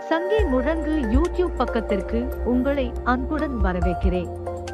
சங்கே முழங்கு யூடியூப் பக்கத்திற்கு உங்களை அன்புடன் வரவேற்கிறேன்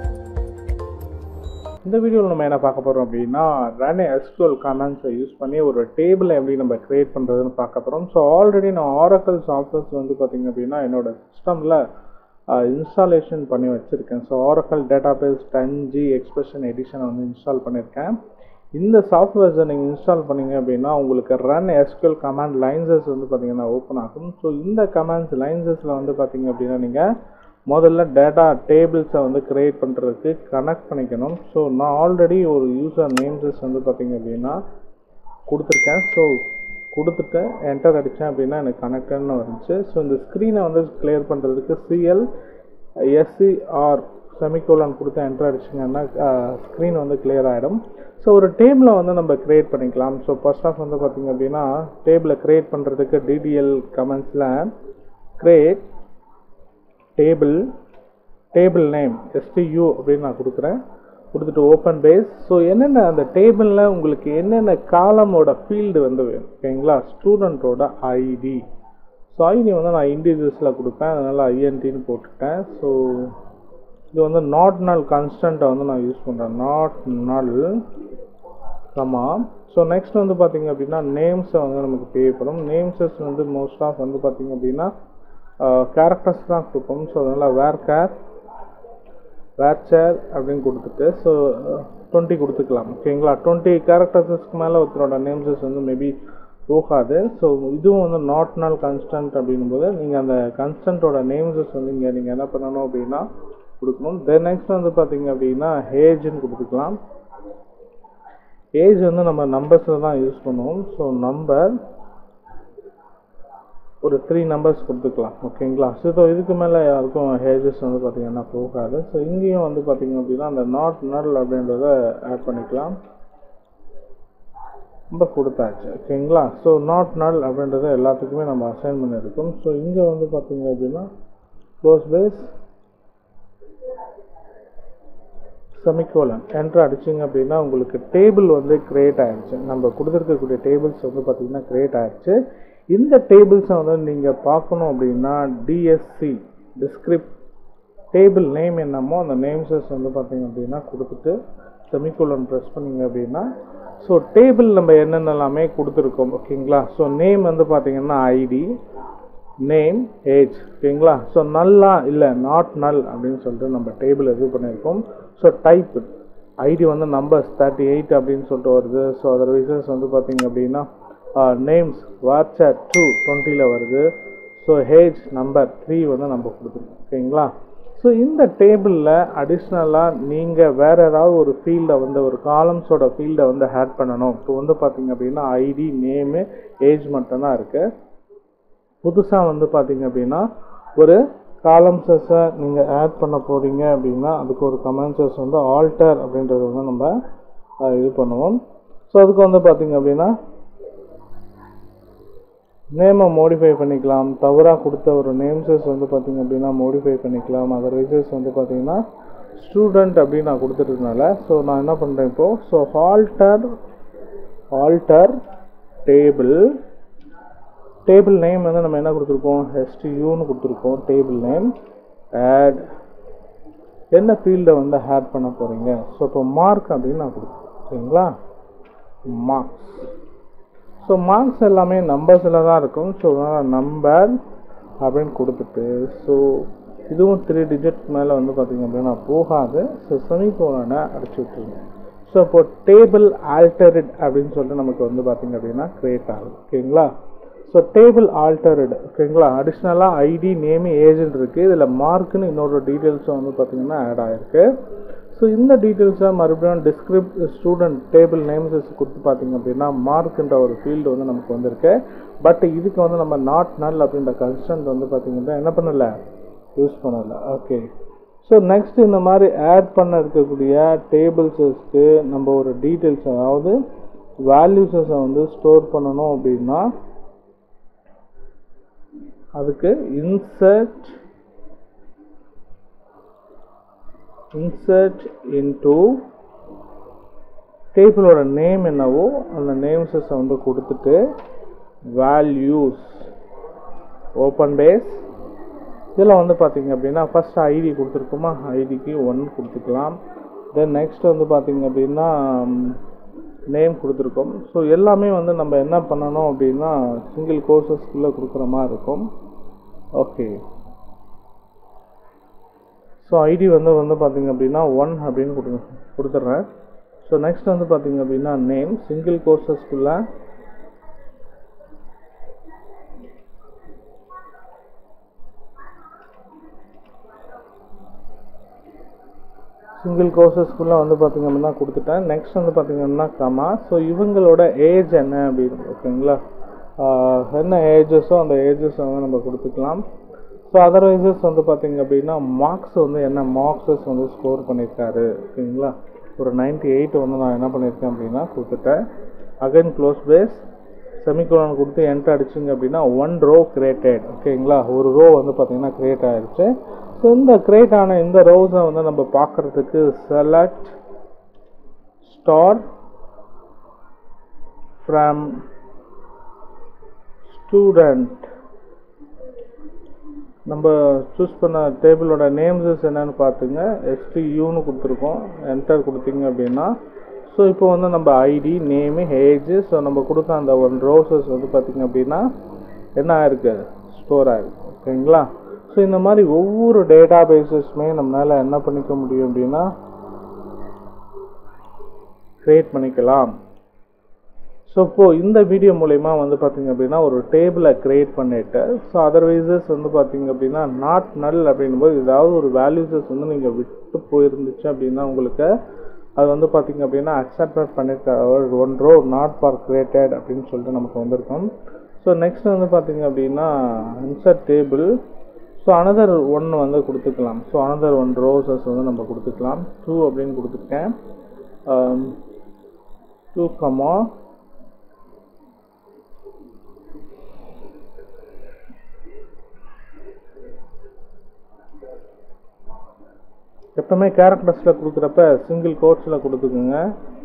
இந்த வீடியோவில் நம்ம என்ன பார்க்க போகிறோம் அப்படின்னா ரன் எஸ்கியூஎல் கமெண்ட்ஸை யூஸ் பண்ணி ஒரு டேபிளை எப்படி நம்ம க்ரியேட் பண்ணுறதுன்னு பார்க்க போகிறோம் ஸோ ஆல்ரெடி நான் ஆரக்கல் சாஃப்ட்வேர்ஸ் வந்து பார்த்திங்க அப்படின்னா என்னோட சிஸ்டமில் இன்ஸ்டாலேஷன் பண்ணி வச்சுருக்கேன் so Oracle database ten G expression எடிஷனை வந்து இன்ஸ்டால் பண்ணியிருக்கேன் இந்த சாஃப்ட்வேர்ஸை நீங்கள் இன்ஸ்டால் பண்ணீங்க அப்படின்னா உங்களுக்கு ரன் எஸ்கியூஎல் கமாண்ட் லைன்சஸ் வந்து பார்த்திங்கன்னா ஓப்பன் ஆகும் ஸோ இந்த கமாண்ட்ஸ் லைன்சஸில் வந்து பார்த்திங்க அப்படின்னா நீங்கள் முதல்ல டேட்டா டேபிள்ஸை வந்து க்ரியேட் பண்ணுறதுக்கு கனெக்ட் பண்ணிக்கணும் ஸோ நான் ஆல்ரெடி ஒரு யூசர் நேம்ஸஸ் வந்து பார்த்திங்க அப்படின்னா கொடுத்துருக்கேன் ஸோ கொடுத்துட்டு என்டர் அடித்தேன் அப்படின்னா எனக்கு கனெக்டட்னு வந்துச்சு ஸோ இந்த ஸ்க்ரீனை வந்து கிளியர் பண்ணுறதுக்கு சிஎல் எஸ்சிஆர் செமிகோலன் கொடுத்து என்டர் அடிச்சிங்கன்னா ஸ்க்ரீன் வந்து கிளியர் ஆகிடும் ஸோ ஒரு டேபிளை வந்து நம்ம க்ரியேட் பண்ணிக்கலாம் ஸோ ஃபர்ஸ்ட் ஆஃப் வந்து பார்த்திங்க அப்படின்னா டேபிளை க்ரியேட் பண்ணுறதுக்கு டிடிஎல் கமெண்ட்ஸில் create table table name STU அப்படின்னு நான் கொடுக்குறேன் கொடுத்துட்டு ஓப்பன் பேஸ் ஸோ என்னென்ன அந்த டேபிளில் உங்களுக்கு என்னென்ன காலமோட ஃபீல்டு வந்து வேணும் ஓகேங்களா ஸ்டூடெண்ட்டோட ஐடி ஸோ ஐடி வந்து நான் இண்டிவிஜுவல்ஸில் கொடுப்பேன் அதனால் ஐஎன்டின்னு போட்டுட்டேன் ஸோ இது வந்து நாட் நல் கன்ஸ்டண்ட்டை வந்து நான் யூஸ் பண்ணுறேன் நாட் நல் கமா ஸோ நெக்ஸ்ட் வந்து பார்த்திங்க அப்படின்னா நேம்ஸை வந்து நமக்கு தேவைப்படும் நேம்ஸஸ் வந்து மோஸ்ட் ஆஃப் வந்து பார்த்திங்க அப்படின்னா கேரக்டர்ஸ் தான் கொடுப்போம் ஸோ அதனால் வேர் கேர் வேர் சேர் அப்படின்னு கொடுத்துட்டு ஸோ டுவெண்ட்டி கொடுத்துக்கலாம் ஓகேங்களா டுவெண்ட்டி கேரக்டர்ஸஸ்க்கு மேலே ஒருத்தரோட நேம்ஸஸ் வந்து மேபி போகாது ஸோ இதுவும் வந்து நாட் நாள் கன்ஸ்டன்ட் அப்படிங்கும்போது நீங்கள் அந்த கன்ஸ்டன்ட்டோட நேம்ஸஸ் வந்து இங்கே நீங்கள் என்ன பண்ணணும் அப்படின்னா கொடுக்கணும் தென் நெக்ஸ்ட் வந்து பார்த்தீங்க அப்படின்னா ஏஜ்னு கொடுத்துக்கலாம் ஏஜ் வந்து நம்ம நம்பர்ஸில் தான் யூஸ் பண்ணுவோம் ஸோ நம்பர் ஒரு த்ரீ நம்பர்ஸ் கொடுத்துக்கலாம் ஓகேங்களா ஸோ இதோ இதுக்கு மேலே யாருக்கும் ஹேஜஸ் வந்து பார்த்திங்கன்னா போகாது ஸோ இங்கேயும் வந்து பார்த்திங்க அப்படின்னா அந்த நாட் நல் அப்படின்றத ஆட் பண்ணிக்கலாம் நம்ம கொடுத்தாச்சு ஓகேங்களா ஸோ நாட் நல் அப்படின்றத எல்லாத்துக்குமே நம்ம அசைன் பண்ணியிருக்கோம் ஸோ இங்கே வந்து பார்த்திங்க அப்படின்னா க்ளோஸ் பேஸ் செமிகோலன் என்ட்ரு அடிச்சிங்க அப்படின்னா உங்களுக்கு டேபிள் வந்து க்ரியேட் ஆகிடுச்சு நம்ம கொடுத்துருக்கக்கூடிய டேபிள்ஸ் வந்து பார்த்திங்கன்னா க்ரியேட் ஆகிடுச்சு இந்த டேபிள்ஸை வந்து நீங்கள் பார்க்கணும் அப்படின்னா டிஎஸ்சி டிஸ்கிரிப் டேபிள் நேம் என்னமோ அந்த நேம்ஸஸ் வந்து பார்த்தீங்க அப்படின்னா கொடுத்துட்டு செமிகோலன் ப்ரெஸ் பண்ணிங்க அப்படின்னா ஸோ டேபிள் நம்ம என்னென்னலாமே கொடுத்துருக்கோம் ஓகேங்களா ஸோ நேம் வந்து பார்த்தீங்கன்னா ஐடி நேம் ஏஜ் ஓகேங்களா ஸோ நல்லா இல்லை நாட் நல் அப்படின்னு சொல்லிட்டு நம்ம டேபிள் இது பண்ணியிருக்கோம் ஸோ டைப் ஐடி வந்து நம்பர்ஸ் தேர்ட்டி எயிட் அப்படின்னு சொல்லிட்டு வருது ஸோ அதர்வைசஸ் வந்து பார்த்தீங்க அப்படின்னா நேம்ஸ் வாட்ஸ்அப் டூ டுவெண்ட்டியில் வருது ஸோ ஹேஜ் நம்பர் த்ரீ வந்து நம்ம கொடுத்துருக்கோம் ஓகேங்களா ஸோ இந்த டேபிளில் அடிஷ்னலாக நீங்கள் வேறு ஏதாவது ஒரு ஃபீல்டை வந்து ஒரு காலம்ஸோட ஃபீல்டை வந்து ஆட் பண்ணணும் இப்போ வந்து பார்த்தீங்க அப்படின்னா ஐடி நேமு ஏஜ் மட்டும்தான் இருக்குது புதுசாக வந்து பார்த்தீங்க அப்படின்னா ஒரு காலம்ஸஸை நீங்கள் ஆட் பண்ண போகிறீங்க அப்படின்னா அதுக்கு ஒரு கமெண்ட்ஸஸ் வந்து ஆல்டர் அப்படின்றத வந்து நம்ம இது பண்ணுவோம் ஸோ அதுக்கு வந்து பார்த்தீங்க அப்படின்னா நேமை மோடிஃபை பண்ணிக்கலாம் தவறாக கொடுத்த ஒரு நேம்ஸஸ் வந்து பார்த்திங்க அப்படின்னா மோடிஃபை பண்ணிக்கலாம் அதர்வைசஸ் வந்து பார்த்திங்கன்னா ஸ்டூடெண்ட் அப்படின்னு நான் கொடுத்துட்டதுனால ஸோ நான் என்ன பண்ணுறேன் இப்போது so alter alter table table name வந்து நம்ம என்ன கொடுத்துருக்கோம் ஹெச்டியூன்னு கொடுத்துருக்கோம் டேபிள் நேம் ஆட் என்ன ஃபீல்டை வந்து ஆட் பண்ண போகிறீங்க ஸோ இப்போ மார்க் அப்படின்னு நான் கொடுக்குறேன் சரிங்களா மார்க்ஸ் ஸோ மார்க்ஸ் எல்லாமே நம்பர்ஸில் தான் இருக்கும் ஸோ அதனால் நம்பர் அப்படின்னு கொடுத்துட்டு ஸோ இதுவும் த்ரீ டிஜிட் மேலே வந்து பார்த்திங்க அப்படின்னா போகாது ஸோ செமிகோலனை அடிச்சு விட்டுருங்க ஸோ இப்போ டேபிள் ஆல்டரிட் அப்படின்னு சொல்லிட்டு நமக்கு வந்து பார்த்திங்க அப்படின்னா க்ரியேட் ஆகுது ஓகேங்களா ஸோ டேபிள் ஆல்டர்டு ஓகேங்களா அடிஷ்னலாக ஐடி நேமு ஏஜென்ட் இருக்குது இதில் மார்க்குன்னு இன்னொரு டீட்டெயில்ஸும் வந்து பார்த்திங்கன்னா ஆட் ஆகிருக்கு ஸோ இந்த டீட்டெயில்ஸை மறுபடியும் டிஸ்கிரிப் ஸ்டூடெண்ட் டேபிள் நேம்ஸஸ் கொடுத்து பார்த்தீங்க அப்படின்னா மார்க்ன்ற ஒரு ஃபீல்டு வந்து நமக்கு வந்திருக்கு பட் இதுக்கு வந்து நம்ம நாட் நல் அப்படின்ற கன்ஸ்டன்ட் வந்து பார்த்திங்கன்னா என்ன பண்ணலை யூஸ் பண்ணலை ஓகே ஸோ நெக்ஸ்ட் இந்த மாதிரி ஆட் பண்ண இருக்கக்கூடிய டேபிள்ஸஸ்க்கு நம்ம ஒரு டீட்டெயில்ஸ் அதாவது வேல்யூஸஸை வந்து ஸ்டோர் பண்ணணும் அப்படின்னா அதுக்கு இன்சர்ட் இன்சர்ட் இன்டு டேபிளோட நேம் என்னவோ அந்த நேம்ஸஸை வந்து கொடுத்துட்டு வேல்யூஸ் ஓப்பன் பேஸ் இதில் வந்து பார்த்தீங்க அப்படின்னா ஃபஸ்ட் ஐடி கொடுத்துருக்கோமா ஐடிக்கு ஒன் கொடுத்துக்கலாம் தென் நெக்ஸ்ட் வந்து பார்த்தீங்க அப்படின்னா நேம் கொடுத்துருக்கோம் ஸோ எல்லாமே வந்து நம்ம என்ன பண்ணணும் அப்படின்னா சிங்கிள் கோர்சஸ்க்குள்ளே கொடுக்குற மாதிரி இருக்கும் ஓகே ஸோ ஐடி வந்து வந்து பார்த்தீங்க அப்படின்னா ஒன் அப்படின்னு கொடு கொடுத்துட்றேன் ஸோ நெக்ஸ்ட் வந்து பார்த்தீங்க அப்படின்னா நேம் சிங்கிள் கோர்சஸ்க்குள்ளே சிங்கிள் கோர்சஸ்க்குள்ளே வந்து பார்த்தீங்க அப்படின்னா கொடுத்துட்டேன் நெக்ஸ்ட் வந்து பார்த்தீங்க அப்படின்னா கமா ஸோ இவங்களோட ஏஜ் என்ன அப்படின்னு ஓகேங்களா ஆஹ் என்ன ஏஜஸோ அந்த ஏஜஸ் வந்து நம்ம கொடுத்துக்கலாம் ஸோ அதர்வைசஸ் வந்து பார்த்தீங்க அப்படின்னா மார்க்ஸ் வந்து என்ன மார்க்ஸஸ் வந்து ஸ்கோர் பண்ணியிருக்காரு ஓகேங்களா ஒரு 98 எயிட் வந்து நான் என்ன பண்ணியிருக்கேன் அப்படின்னா கொடுத்துட்டேன் அகைன் க்ளோஸ் பேஸ் செமிகோலன் கொடுத்து என்ட்ரு அடிச்சிங்க அப்படின்னா ஒன் ரோ கிரியேட்டட் ஓகேங்களா ஒரு ரோ வந்து பார்த்தீங்கன்னா கிரியேட் ஆயிடுச்சு ஸோ இந்த கிரியேட் ஆன இந்த ரோஸை வந்து நம்ம பார்க்குறதுக்கு செலக்ட் ஸ்டார் ஃப்ரம் ஸ்டூடெண்ட் நம்ம சூஸ் பண்ண டேபிளோட நேம்ஸஸ் என்னன்னு பார்த்துங்க எஸ்டியூன்னு கொடுத்துருக்கோம் என்டர் கொடுத்தீங்க அப்படின்னா ஸோ இப்போ வந்து நம்ம ஐடி நேமு ஏஜ் ஸோ நம்ம கொடுத்த அந்த ஒன் ரோசஸ் வந்து பார்த்திங்க அப்படின்னா என்ன ஆயிருக்கு ஸ்டோர் ஆயிருக்கு ஓகேங்களா ஸோ இந்த மாதிரி ஒவ்வொரு டேட்டா பேசஸுமே நம்மளால் என்ன பண்ணிக்க முடியும் அப்படின்னா க்ரியேட் பண்ணிக்கலாம் ஸோ இப்போது இந்த வீடியோ மூலயமா வந்து பார்த்தீங்க அப்படின்னா ஒரு டேபிளை க்ரியேட் பண்ணிட்டு ஸோ அதர்வைசஸ் வந்து பார்த்தீங்க அப்படின்னா நாட் நல் அப்படின்னும்போது ஏதாவது ஒரு வேல்யூஸஸ் வந்து நீங்கள் விட்டு போயிருந்துச்சு அப்படின்னா உங்களுக்கு அது வந்து பார்த்தீங்க அப்படின்னா அக்செப்ட் பண்ணியிருக்க one row not for created அப்படின்னு சொல்லிட்டு நமக்கு வந்திருக்கும் ஸோ நெக்ஸ்ட் வந்து பார்த்தீங்க அப்படின்னா insert table so another one வந்து கொடுத்துக்கலாம் ஸோ அனதர் ஒன் ரோசஸ் வந்து நம்ம கொடுத்துக்கலாம் டூ அப்படின்னு கொடுத்துருக்கேன் டூ கமா எப்பவுமே கேரக்டர்ஸில் கொடுக்குறப்ப சிங்கிள் கோட்ஸில் கொடுத்துக்குங்க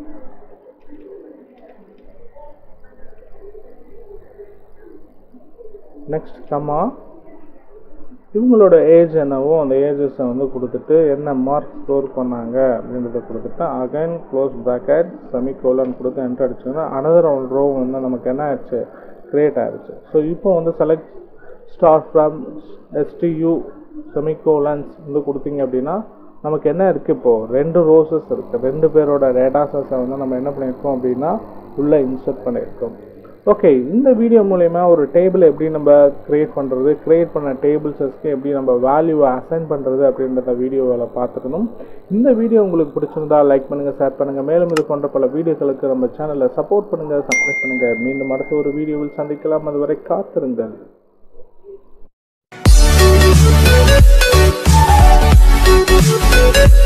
நெக்ஸ்ட் கமா இவங்களோட ஏஜ் என்னவோ அந்த ஏஜஸை வந்து கொடுத்துட்டு என்ன மார்க் ஸ்கோர் பண்ணாங்க அப்படின்றத கொடுத்துட்டு அகைன் க்ளோஸ் ப்ராக்கெட் செமிகோலன் கொடுத்து என்ட்ரு அடிச்சோன்னா அனதர் ஒன் ரோ வந்து நமக்கு என்ன ஆயிடுச்சு கிரியேட் ஆயிடுச்சு ஸோ இப்போ வந்து select star from STU semicolons வந்து கொடுத்தீங்க அப்படின்னா நமக்கு என்ன இருக்குது இப்போது ரெண்டு ரோசஸ் இருக்குது ரெண்டு பேரோட டேட்டாஸஸை வந்து நம்ம என்ன பண்ணியிருக்கோம் அப்படின்னா உள்ளே இன்சர்ட் பண்ணியிருக்கோம் ஓகே இந்த வீடியோ மூலயமா ஒரு டேபிள் எப்படி நம்ம கிரியேட் பண்ணுறது கிரியேட் பண்ண டேபிள்ஸஸ்க்கு எப்படி நம்ம வேல்யூவை அசைன் பண்ணுறது அப்படின்றத வீடியோவில் பார்த்துக்கணும் இந்த வீடியோ உங்களுக்கு பிடிச்சிருந்தா லைக் பண்ணுங்கள் ஷேர் பண்ணுங்கள் மேலும் இது போன்ற பல வீடியோக்களுக்கு நம்ம சேனலை சப்போர்ட் பண்ணுங்கள் சப்ஸ்கிரைப் பண்ணுங்கள் மீண்டும் அடுத்த ஒரு வீடியோவில் சந்திக்கலாம் அதுவரை காத்திருங்கள் Thank you.